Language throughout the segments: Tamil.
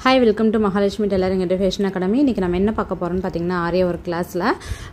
hi welcome to Mahalakshmi tailoring and fashion academy இன்றைக்கி நம்ம என்ன பார்க்க போகிறோம்னு பார்த்தீங்கன்னா ஆரிய ஒரு கிளாஸில்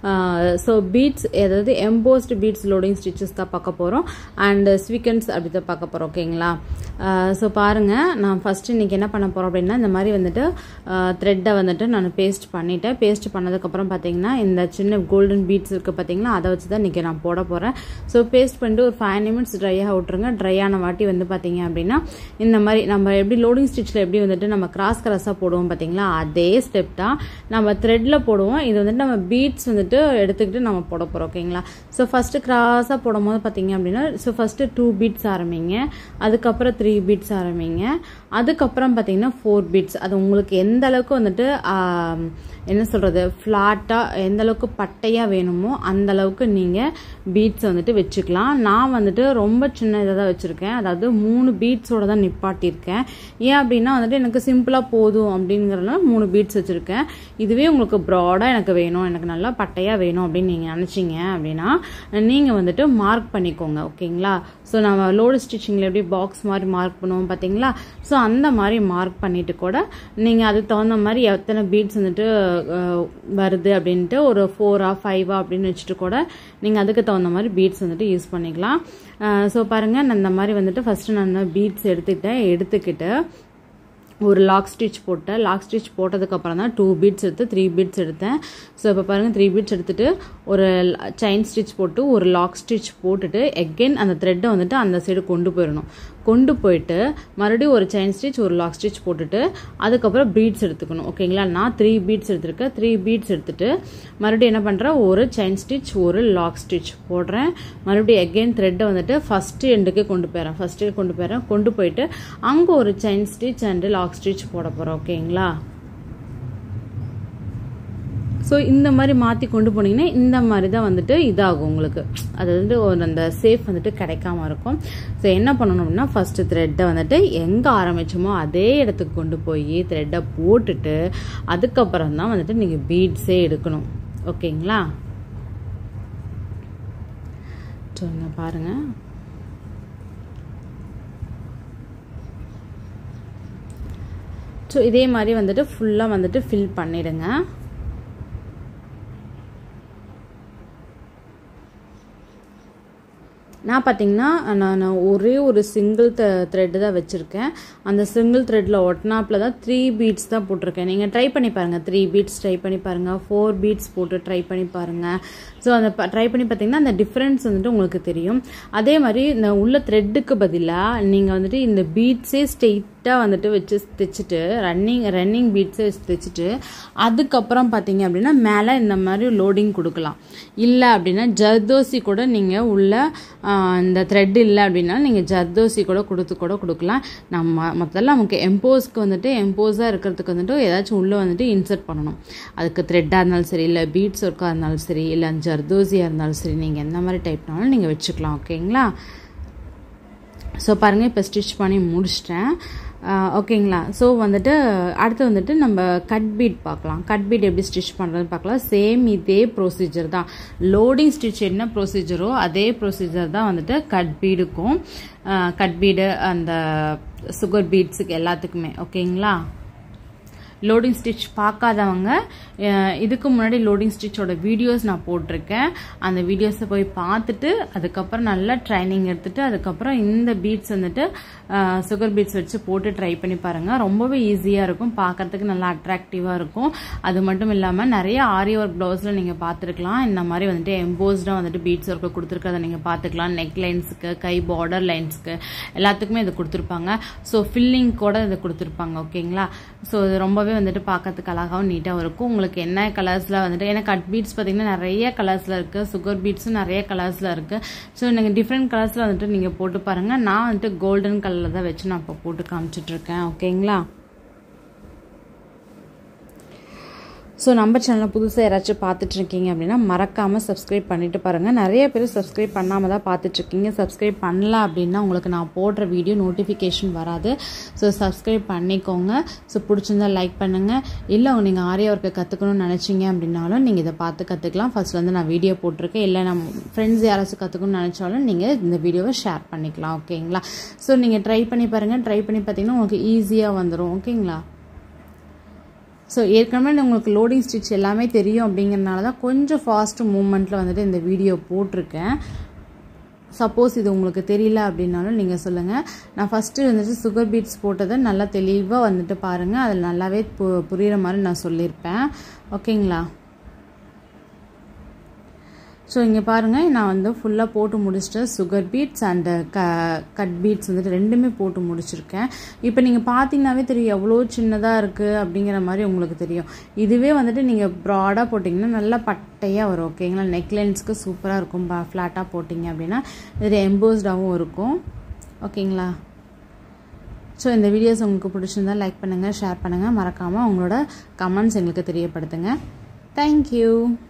ஸோ பீட்ஸ் அதாவது எம்போஸ்டு பீட்ஸ் லோடிங் ஸ்டிச்சஸ் தான் பார்க்க போகிறோம் அண்ட் ஸ்வீக்கன்ஸ் அப்படி தான் பார்க்க போகிறோம் ஓகேங்களா ஸோ பாருங்கள் நான் ஃபஸ்ட்டு இன்றைக்கி என்ன பண்ண போகிறோம் அப்படின்னா இந்த மாதிரி வந்துட்டு த்ரெட்டை வந்துட்டு நான் பேஸ்ட் பண்ணிவிட்டேன் பேஸ்ட் பண்ணதுக்கப்புறம் பார்த்தீங்கன்னா இந்த சின்ன கோல்டன் பீட்ஸ் இருக்குது பார்த்தீங்களா அதை வச்சு தான் இன்றைக்கி நான் போட போகிறேன் ஸோ பேஸ்ட் பண்ணிட்டு ஒரு ஃபைவ் நிமிட்ஸ் ட்ரையாக விட்ருங்க ட்ரை ஆன வாட்டி வந்து பார்த்தீங்க அப்படின்னா இந்த மாதிரி நம்ம எப்படி லோடிங் ஸ்டிச்சில் எப்படி வந்துட்டு நம்ம கிராஸ் கிராஸாக போடுவோம் பார்த்தீங்களா அதே ஸ்டெப் தான் நம்ம த்ரெட்டில் போடுவோம் இது வந்துட்டு நம்ம பீட்ஸ் வந்துட்டு எடுத்துக்கிட்டு நம்ம போட போகிறோம் ஓகேங்களா ஸோ ஃபஸ்ட்டு கிராஸாக போடும் போது பார்த்தீங்க அப்படின்னா ஸோ ஃபஸ்ட்டு டூ பீட்ஸ் ஆரம்பிங்க அதுக்கப்புறம் த்ரீ பீட்ஸ் ஆரம்பிங்க அதுக்கப்புறம் பார்த்தீங்கன்னா ஃபோர் பீட்ஸ் அது உங்களுக்கு எந்த அளவுக்கு வந்துட்டு என்ன சொல்கிறது ஃப்ளாட்டாக எந்த அளவுக்கு பட்டையாக வேணுமோ அந்த அளவுக்கு நீங்கள் பீட்ஸ் வந்துட்டு வச்சுக்கலாம் நான் வந்துட்டு ரொம்ப சின்ன இதாக தான் வச்சுருக்கேன் அதாவது மூணு பீட்ஸோட தான் நிப்பாட்டியிருக்கேன் ஏன் அப்படின்னா வந்துட்டு எனக்கு சிம்பிளாக போதும் அப்படிங்கிறதுனால மூணு பீட்ஸ் வச்சுருக்கேன் இதுவே உங்களுக்கு ப்ராடாக எனக்கு வேணும் எனக்கு நல்லா பட்டையாக வேணும் அப்படின்னு நீங்கள் நினச்சிங்க அப்படின்னா நீங்கள் வந்துட்டு மார்க் பண்ணிக்கோங்க ஓகேங்களா ஸோ நம்ம லோடு ஸ்டிச்சிங்கில் எப்படி பாக்ஸ் மாதிரி மார்க் பண்ணுவோம் பார்த்தீங்களா ஸோ அந்த மாதிரி மார்க் பண்ணிட்டு கூட நீங்கள் அதுக்கு தகுந்த மாதிரி எத்தனை பீட்ஸ் வந்துட்டு வருது அப்படின்ட்டு ஒரு ஃபோரா ஃபைவா அப்படின்னு வச்சுட்டு கூட நீங்கள் அதுக்கு தகுந்த மாதிரி பீட்ஸ் வந்துட்டு யூஸ் பண்ணிக்கலாம் ஸோ பாருங்கள் நான் இந்த மாதிரி வந்துட்டு ஃபஸ்ட்டு நான் பீட்ஸ் எடுத்துக்கிட்டேன் எடுத்துக்கிட்டு ஒரு லாக் ஸ்டிச் போட்டேன் லாக் ஸ்டிச் போட்டதுக்கப்புறம் தான் டூ பீட்ஸ் எடுத்து த்ரீ பீட்ஸ் எடுத்தேன் ஸோ இப்போ பாருங்கள் த்ரீ பீட்ஸ் எடுத்துகிட்டு ஒரு செயின் ஸ்டிச் போட்டு ஒரு லாக் ஸ்டிச் போட்டுட்டு எகெயின் அந்த த்ரெட்டை வந்துட்டு அந்த சைடு கொண்டு போயிடணும் கொண்டு போயிட்டு மறுபடியும் ஒரு செயின் ஸ்டிச் ஒரு லாக் ஸ்டிச் போட்டுட்டு அதுக்கப்புறம் பீட்ஸ் எடுத்துக்கணும் ஓகேங்களா நான் த்ரீ பீட்ஸ் எடுத்திருக்கேன் த்ரீ பீட்ஸ் எடுத்துட்டு மறுபடியும் என்ன பண்ணுறேன் ஒரு செயின் ஸ்டிச் ஒரு லாக் ஸ்டிச் போடுறேன் மறுபடியும் எகெயின் த்ரெட்டை வந்துட்டு ஃபஸ்ட்டு எண்டுக்கே கொண்டு போயிடறேன் ஃபஸ்ட்டு கொண்டு போயிடறேன் கொண்டு போயிட்டு அங்கே ஒரு chain stitch and lock stitch போட போகிறோம் ஓகேங்களா ஸோ இந்த மாதிரி மாற்றி கொண்டு போனீங்கன்னா இந்த மாதிரி தான் வந்துட்டு இதாகும் உங்களுக்கு அது வந்து ஒரு அந்த சேஃப் வந்துட்டு கிடைக்காம இருக்கும் ஸோ என்ன பண்ணணும் அப்படின்னா ஃபஸ்ட்டு த்ரெட்டை வந்துட்டு எங்கே ஆரம்பிச்சோமோ அதே இடத்துக்கு கொண்டு போய் த்ரெட்டை போட்டுட்டு அதுக்கப்புறம் தான் வந்துட்டு நீங்கள் பீட்ஸே எடுக்கணும் ஓகேங்களா சொல்லுங்க பாருங்கள் ஸோ இதே மாதிரி வந்துட்டு ஃபுல்லாக வந்துட்டு ஃபில் பண்ணிடுங்க நான் பார்த்தீங்கன்னா நான் ஒரே ஒரு சிங்கிள் த்ரெட்டு தான் வச்சுருக்கேன் அந்த சிங்கிள் த்ரெட்டில் ஒட்டினாப்பில் தான் த்ரீ பீட்ஸ் தான் போட்டிருக்கேன் நீங்கள் ட்ரை பண்ணி பாருங்கள் த்ரீ பீட்ஸ் ட்ரை பண்ணி பாருங்கள் ஃபோர் பீட்ஸ் போட்டு ட்ரை பண்ணி பாருங்கள் ஸோ அந்த ட்ரை பண்ணி பார்த்தீங்கன்னா அந்த டிஃப்ரென்ஸ் வந்துட்டு உங்களுக்கு தெரியும் அதே மாதிரி இந்த உள்ள த்ரெட்டுக்கு பதிலாக நீங்கள் வந்துட்டு இந்த பீட்ஸே ஸ்ட்ரெயிட்டாக வந்துட்டு வச்சு தைச்சிட்டு ரன்னிங் ரன்னிங் பீட்ஸே வச்சு தைச்சிட்டு அதுக்கப்புறம் பார்த்தீங்க அப்படின்னா மேலே இந்த மாதிரி லோடிங் கொடுக்கலாம் இல்லை அப்படின்னா ஜர்தோசி கூட நீங்கள் உள்ள இந்த த்ரெட் இல்லை அப்படின்னா நீங்கள் ஜர்தோசி கூட கொடுத்து கூட கொடுக்கலாம் நம்ம மொத்தத்தில் நமக்கு எம்போஸ்க்கு வந்துட்டு எம்போஸாக இருக்கிறதுக்கு வந்துட்டு ஏதாச்சும் உள்ளே வந்துட்டு இன்சர்ட் பண்ணணும் அதுக்கு த்ரெட்டாக இருந்தாலும் சரி இல்லை பீட்ஸ் ஒர்க்காக இருந்தாலும் சரி இல்லை ஜர்தோசியாக இருந்தாலும் சரி நீங்கள் எந்த மாதிரி டைப்னாலும் நீங்கள் வச்சுக்கலாம் ஓகேங்களா ஸோ பாருங்கள் இப்போ ஸ்டிச் பண்ணி முடிச்சிட்டேன் ஓகேங்களா ஸோ வந்துட்டு அடுத்து வந்துட்டு நம்ம கட் பீட் பார்க்கலாம் கட் பீட் எப்படி ஸ்டிச் பண்ணுறதுன்னு பார்க்கலாம் சேம் இதே ப்ரொசீஜர் தான் லோடிங் ஸ்டிச் என்ன ப்ரொசீஜரோ அதே ப்ரொசீஜர் தான் வந்துட்டு கட் பீடுக்கும் கட் பீடு அந்த சுகர் பீட்ஸுக்கு எல்லாத்துக்குமே ஓகேங்களா லோடிங் ஸ்டிச் பார்க்காதவங்க இதுக்கு முன்னாடி லோடிங் ஸ்டிச்சோட வீடியோஸ் நான் போட்டிருக்கேன் அந்த வீடியோஸை போய் பார்த்துட்டு அதுக்கப்புறம் நல்லா ட்ரைனிங் எடுத்துட்டு அதுக்கப்புறம் இந்த பீட்ஸ் வந்துட்டு சுகர் பீட்ஸ் வச்சு போட்டு ட்ரை பண்ணி பாருங்கள் ரொம்பவே ஈஸியாக இருக்கும் பார்க்கறதுக்கு நல்லா அட்ராக்டிவாக இருக்கும் அது மட்டும் இல்லாமல் நிறைய ஆரி ஒர்க் ப்ளவுஸில் நீங்கள் பார்த்துருக்கலாம் இந்த மாதிரி வந்துட்டு எம்போஸ்டாக வந்துட்டு பீட்ஸ் ஒர்க்கு கொடுத்துருக்கறத நீங்கள் பார்த்துக்கலாம் நெக் லைன்ஸுக்கு கை பார்டர் லைன்ஸ்க்கு எல்லாத்துக்குமே இது கொடுத்துருப்பாங்க ஸோ ஃபில்லிங் கூட இது கொடுத்துருப்பாங்க ஓகேங்களா ஸோ இது ரொம்பவே ரொம்பவே வந்துட்டு பார்க்கறதுக்கு அழகாகவும் நீட்டாகவும் இருக்கும் உங்களுக்கு என்ன கலர்ஸில் வந்துட்டு ஏன்னா கட் பீட்ஸ் பார்த்தீங்கன்னா நிறைய கலர்ஸில் இருக்குது சுகர் பீட்ஸும் நிறைய கலர்ஸில் இருக்குது ஸோ நீங்கள் டிஃப்ரெண்ட் கலர்ஸில் வந்துட்டு நீங்கள் போட்டு பாருங்கள் நான் வந்துட்டு கோல்டன் கலரில் தான் வச்சு நான் இப்போ போட்டு காமிச்சிட்ருக்கேன் ஓகேங்களா ஸோ நம்ம சேனலில் புதுசாக யாராச்சும் பார்த்துட்ருக்கீங்க அப்படின்னா மறக்காமல் சப்ஸ்கிரைப் பண்ணிவிட்டு பாருங்கள் நிறைய பேர் சப்ஸ்கிரைப் பண்ணாமல் தான் பார்த்துட்ருக்கீங்க சப்ஸ்கிரைப் பண்ணல அப்படின்னா உங்களுக்கு நான் போடுற வீடியோ நோட்டிஃபிகேஷன் வராது ஸோ சப்ஸ்கிரைப் பண்ணிக்கோங்க ஸோ பிடிச்சிருந்தா லைக் பண்ணுங்கள் இல்லை நீங்கள் ஆரியா ஒர்க்கை கற்றுக்கணும்னு நினச்சிங்க அப்படின்னாலும் நீங்கள் இதை பார்த்து கற்றுக்கலாம் ஃபர்ஸ்ட் வந்து நான் வீடியோ போட்டிருக்கேன் இல்லை நம்ம ஃப்ரெண்ட்ஸ் யாராச்சும் கற்றுக்கணும்னு நினச்சாலும் நீங்கள் இந்த வீடியோவை ஷேர் பண்ணிக்கலாம் ஓகேங்களா ஸோ நீங்கள் ட்ரை பண்ணி பாருங்கள் ட்ரை பண்ணி பார்த்தீங்கன்னா உங்களுக்கு ஈஸியாக வந்துடும் ஓகேங்களா ஸோ ஏற்கனவே உங்களுக்கு லோடிங் ஸ்டிச் எல்லாமே தெரியும் அப்படிங்கிறனால தான் கொஞ்சம் ஃபாஸ்ட் மூமெண்ட்டில் வந்துட்டு இந்த வீடியோ போட்டிருக்கேன் சப்போஸ் இது உங்களுக்கு தெரியல அப்படின்னாலும் நீங்கள் சொல்லுங்கள் நான் ஃபஸ்ட்டு வந்துட்டு சுகர் பீட்ஸ் போட்டதை நல்லா தெளிவாக வந்துட்டு பாருங்கள் அதில் நல்லாவே பு புரிகிற மாதிரி நான் சொல்லியிருப்பேன் ஓகேங்களா ஸோ இங்கே பாருங்கள் நான் வந்து ஃபுல்லாக போட்டு முடிச்சிட்டேன் சுகர் பீட்ஸ் அண்டு க கட் பீட்ஸ் வந்துட்டு ரெண்டுமே போட்டு முடிச்சிருக்கேன் இப்போ நீங்கள் பார்த்தீங்கன்னாவே தெரியும் எவ்வளோ சின்னதாக இருக்குது அப்படிங்கிற மாதிரி உங்களுக்கு தெரியும் இதுவே வந்துட்டு நீங்கள் ப்ராடாக போட்டிங்கன்னா நல்லா பட்டையாக வரும் ஓகேங்களா நெக்லைன்ஸ்க்கு சூப்பராக இருக்கும் ஃப்ளாட்டாக போட்டிங்க அப்படின்னா இது எம்போஸ்டாகவும் இருக்கும் ஓகேங்களா ஸோ இந்த வீடியோஸ் உங்களுக்கு பிடிச்சிருந்தா லைக் பண்ணுங்கள் ஷேர் பண்ணுங்கள் மறக்காமல் உங்களோட கமெண்ட்ஸ் எங்களுக்கு தெரியப்படுத்துங்க தேங்க்யூ